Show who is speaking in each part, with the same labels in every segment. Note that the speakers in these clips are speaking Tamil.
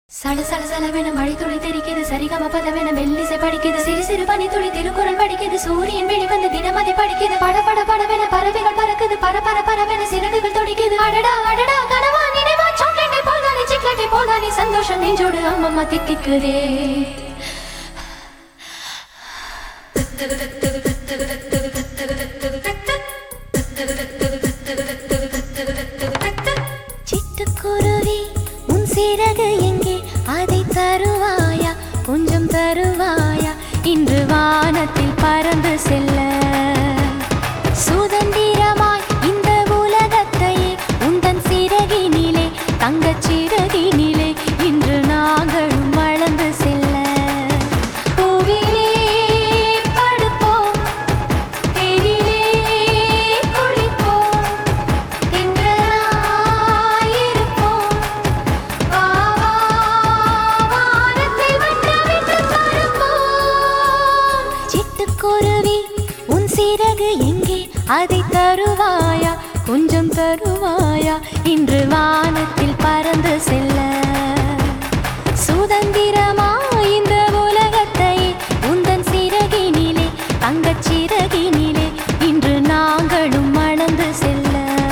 Speaker 1: சல சல சலவென மழை துளி தெரிக்குது சரிகம பதவென மெல்லிசை படிக்குது சிறு சிறு பனி துளி திருக்குறள் படிக்குது சூரியன் வெளிவந்து தினமதி படிக்குது பட பட படவென பறவைகள் பறக்குது பர பர பரவென சிறகுகள் துடிக்குது அடடா அடடா கனவா நினைவா சாக்லேட்டை போல்தானே சிக்லெட்டை போல்தானே சந்தோஷம் நெஞ்சோடு அம்மம்மா தித்திக்குதே சிட்டுக்குருவி உன் சிறகு எங்கே அதை தருவாயா கொஞ்சம் தருவாயா இன்று வானத்தில் பறந்து செல்ல சுதந்திரமாய் இந்த உலகத்தையே உந்தன் சிறகினிலே தங்கச் சிறகினிலே இன்று நாங்களும் வளர்ந்து செல்ல பூவிலே படுப்போம் தேனிலே குளிப்போம் தென்றலாயிருப்போம் வா வா வானத்தை வட்டமிட்டு பறப்போம் சிட்டுக்குருவி உன் சிறகு எங்கே அதை தருவாயா கொஞ்சம் தருவாயா இன்று வானத்தில் பறந்து செல்ல சுதந்திரமா இந்த உலகத்தை உந்தன் சிறகினிலே தங்கச் சிறகினிலே இன்று நாங்களும் மணந்து செல்ல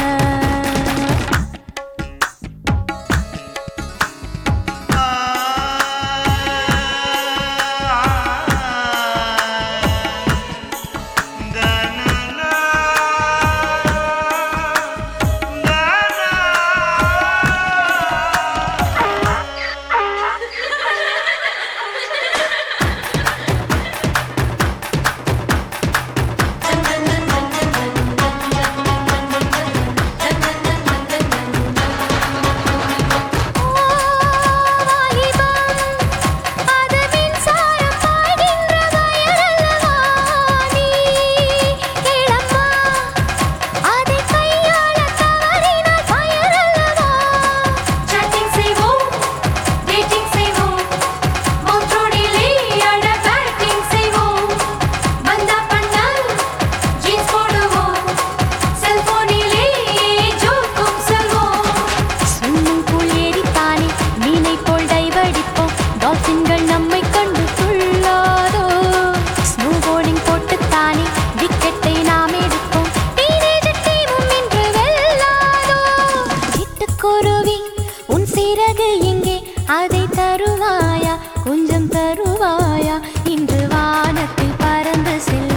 Speaker 1: வாலிபம் அது மின்சாரம் பாய்கின்ற வயலல்லவா நீ கேளம்மா அதை கையாள தவறினால் பயனல்லவா சாட்டிங் செய்வோம் டேட்டிங் செய்வோம் மௌற்றோடிலே அட பேட்டிங் செய்வோம் வந்தா பண்ணால் ஜீன்ஸ் போடுவோம் செல்போனிலே ஜோக்கும் செல்வோம் ஸ்விம்மிங் பூல் ஏறித்தானே மீனை போல் டைவடிப்போம் டால்பின்கள் நம்மை கண்டு துள்ளாதோ ஸ்னோ போர்டிங் போட்டுத்தானே விக்கெட்டை நாம் எடுப்போம் டீனேஜர் டீமும் இன்று வெல்லாதோ சிட்டுக்குருவி உன் சிறகு எங்கே அதை தருவாயா கொஞ்சம் தருவாயா இன்று வானத்தில் பறந்து செல்ல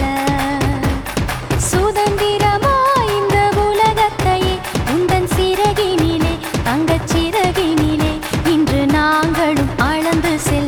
Speaker 1: சுதந்திரமா இந்த உலகத்தையே உந்தன் சிறகினிலே தங்கச் சிறகினிலே இன்று நாங்களும் அளந்து செல்ல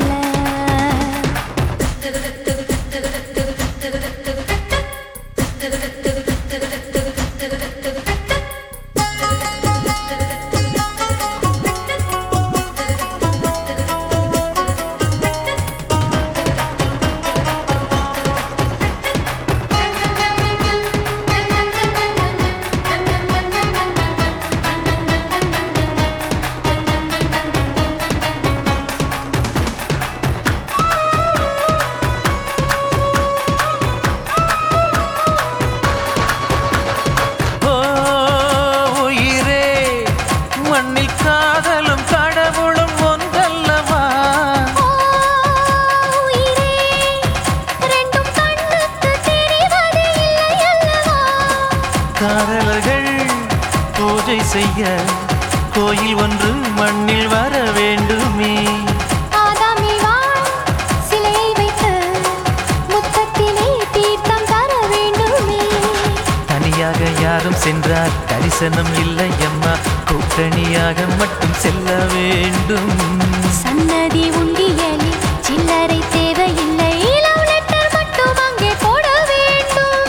Speaker 2: ஓ உயிரே மண்ணில் காதலும் கடவுளும் ஒன்றல்லவா
Speaker 1: ஓ உயிரே ரெண்டும் கண்ணுக்கு தெரிவது இல்லை அல்லவா
Speaker 2: காதலர்கள் பூஜை செய்ய கோயில் ஒன்று மண்ணில் வர வேண்டுமே
Speaker 1: ஆதாமிவாள் சிலையை வைத்து முத்தத்திலே தீர்த்தம் தர வேண்டுமே
Speaker 2: தனியாக யாரும் சென்றால் தரிசனம் இல்லை அம்மா கூட்டணியாக மட்டும் செல்ல வேண்டும்
Speaker 1: சன்னதி உண்டியலில் சில்லறை தேவையில்லை லவ் லெட்டர் மட்டும் அங்கே போட வேண்டும்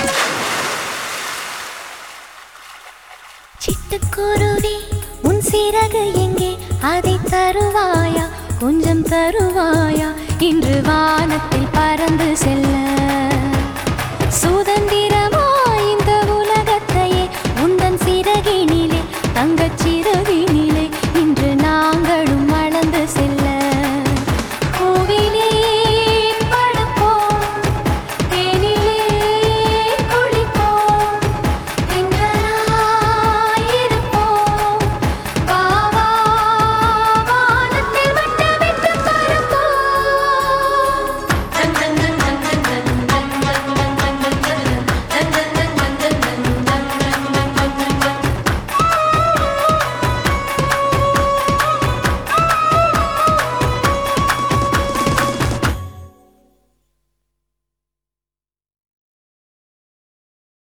Speaker 1: சிட்டுக்குருவி உன் சிறகு எங்கே அதை தருவாயா கொஞ்சம் தருவாயா இன்று வானத்தில் பறந்து செல்ல சுதந்திர